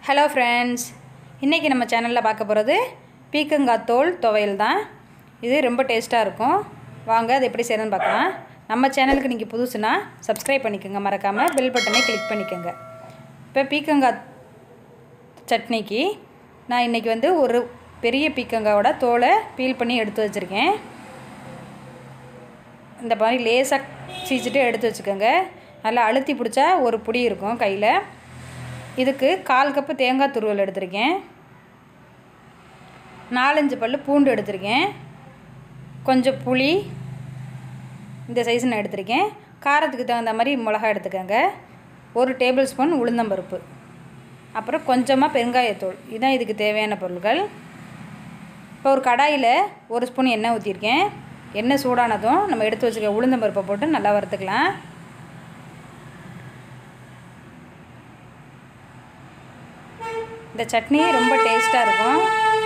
hello friends இன்றைக்கி நம்ம சேனலில் பார்க்க போகிறது பீக்கங்காய் தோல் துவையல் தான் இது ரொம்ப டேஸ்ட்டாக இருக்கும் வாங்க அது எப்படி செய்யணும்னு பார்க்கலாம் நம்ம சேனலுக்கு நீங்கள் புதுசுனா சப்ஸ்கிரைப் பண்ணிக்கோங்க மறக்காமல் பெல் பட்டனை கிளிக் பண்ணிக்கோங்க இப்போ பீக்கங்காய் சட்னிக்கு நான் இன்றைக்கி வந்து ஒரு பெரிய பீக்கங்காயோட தோலை பீல் பண்ணி எடுத்து வச்சுருக்கேன் இந்த மாதிரி லேசாக சீச்சிட்டு எடுத்து வச்சுக்கோங்க நல்லா அழுத்தி பிடிச்சா ஒரு புடி இருக்கும் கையில் இதுக்கு கால் கப்பு தேங்காய் துருவல் எடுத்திருக்கேன் நாலஞ்சு பல் பூண்டு எடுத்திருக்கேன் கொஞ்சம் புளி இந்த சைஸ் நான் எடுத்திருக்கேன் காரத்துக்கு தகுந்த மாதிரி மிளகா எடுத்துக்கோங்க ஒரு டேபிள் ஸ்பூன் உளுந்தம்பருப்பு அப்புறம் கொஞ்சமாக பெருங்காயத்தூள் இதுதான் இதுக்கு தேவையான பொருட்கள் இப்போ ஒரு கடாயில் ஒரு ஸ்பூன் எண்ணெய் ஊற்றிருக்கேன் எண்ணெய் சூடானதும் நம்ம எடுத்து வச்சுக்க உளுந்தம்பருப்பை போட்டு நல்லா வறுத்துக்கலாம் இந்த சட்னி ரொம்ப டேஸ்ட்டாக இருக்கும்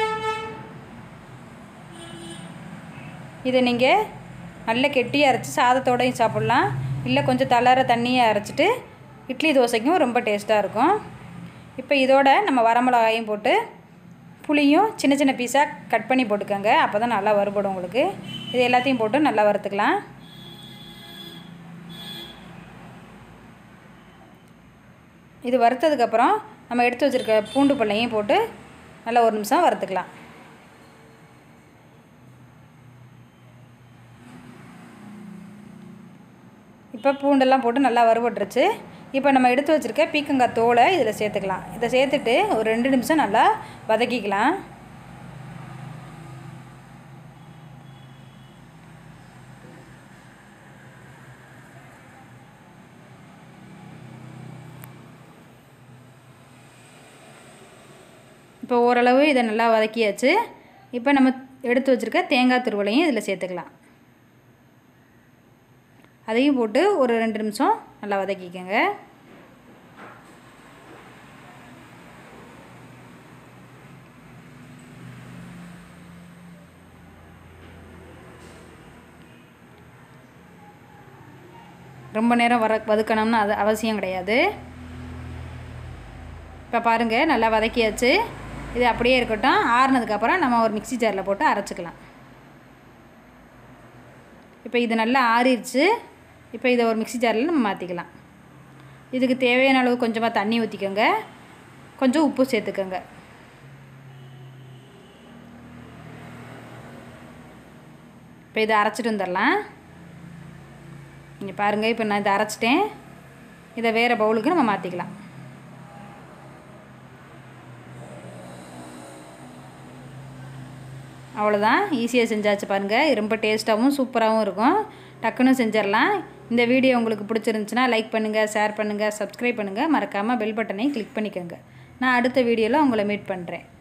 இதை நீங்கள் நல்ல கெட்டியாக அரைச்சி சாதத்தோடையும் சாப்பிட்லாம் இல்லை கொஞ்சம் தளர தண்ணியை அரைச்சிட்டு இட்லி தோசைக்கும் ரொம்ப டேஸ்ட்டாக இருக்கும் இப்போ இதோட நம்ம வரமிளகாயும் போட்டு புளியும் சின்ன சின்ன பீஸாக கட் பண்ணி போட்டுக்கோங்க அப்போ தான் நல்லா வறுபடும் உங்களுக்கு இது எல்லாத்தையும் போட்டு நல்லா வறுத்துக்கலாம் இது வறுத்ததுக்கப்புறம் நம்ம எடுத்து வச்சுருக்க பூண்டு பள்ளையும் போட்டு நல்லா ஒரு நிமிஷம் வறுத்துக்கலாம் இப்போ பூண்டெல்லாம் போட்டு நல்லா வறுபட்டுருச்சு இப்போ நம்ம எடுத்து வச்சுருக்க பீக்கங்காய் தோலை இதில் சேர்த்துக்கலாம் இதை சேர்த்துட்டு ஒரு ரெண்டு நிமிஷம் நல்லா வதக்கிக்கலாம் இப்போ ஓரளவு இதை நல்லா வதக்கியாச்சு இப்போ நம்ம எடுத்து வச்சுருக்க தேங்காய் துருவலையும் இதில் சேர்த்துக்கலாம் அதையும் போட்டு ஒரு ரெண்டு நிமிஷம் நல்லா வதக்கிக்கோங்க ரொம்ப நேரம் வர வதக்கணும்னு அது அவசியம் கிடையாது இப்போ பாருங்கள் நல்லா வதக்கியாச்சு இது அப்படியே இருக்கட்டும் ஆறுனதுக்கப்புறம் நம்ம ஒரு மிக்சி ஜாரில் போட்டு அரைச்சிக்கலாம் இப்போ இது நல்லா ஆறிடுச்சு இப்போ இதை ஒரு மிக்சி ஜாரில் நம்ம மாற்றிக்கலாம் இதுக்கு தேவையான அளவு கொஞ்சமாக தண்ணி ஊற்றிக்கோங்க கொஞ்சம் உப்பு சேர்த்துக்கோங்க இப்போ இதை அரைச்சிட்டு வந்துடலாம் நீங்கள் பாருங்கள் இப்போ நான் இதை அரைச்சிட்டேன் இதை வேறு பவுலுக்கு நம்ம மாற்றிக்கலாம் அவ்வளோதான் ஈஸியாக செஞ்சாச்சு பாருங்கள் ரொம்ப டேஸ்ட்டாகவும் சூப்பராகவும் இருக்கும் டக்குன்னு செஞ்சிடலாம் இந்த வீடியோ உங்களுக்கு பிடிச்சிருந்துச்சுன்னா லைக் பண்ணுங்கள் ஷேர் பண்ணுங்கள் சப்ஸ்கிரைப் பண்ணுங்கள் மறக்காமல் பெல் பட்டனை கிளிக் பண்ணிக்கோங்க நான் அடுத்த வீடியோவில் உங்களை மீட் பண்ணுறேன்